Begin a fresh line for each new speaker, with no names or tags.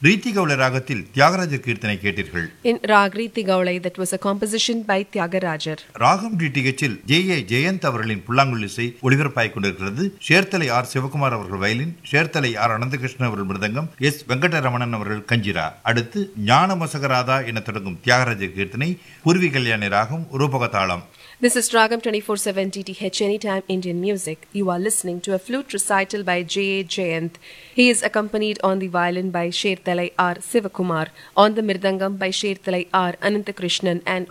ரீத்தி கவுள ராகத்தில் தியாகராஜ கீர்த்தனை கேட்டீர்கள்
In Ragriti Gaulai, that was a composition by Tyagarajar.
ராகம் டிடிஹெச்சில் ஜே ஏ ஜெயந்த் அவர்களின் புல்லாங்குழல் இசை ஒளிபரப்பாய் கொண்டிருக்கிறது சேர்த்தலை ஆர் சிவகுமார் அவர்கள் வயலின் சேர்த்தலை ஆர் அனந்தகிருஷ்ணன் அவர்கள் மிருதங்கம் எஸ் வெங்கடரமணன் அவர்கள் கஞ்சிரா அடுத்து ஞான மசகராதா என தொடங்கும் தியாகராஜ கீர்த்தனை பூர்வி கல்யாணி ராகம் ரூபக தாளம்
This is Ragam 24/7 DTH Anytime Indian Music. You are listening to a flute recital by J.A. Jayanth. He is accompanied on the violin by Sherthalai R. Sivakumar, on the mirdangam by Sherthalai R. Anantakrishnan, and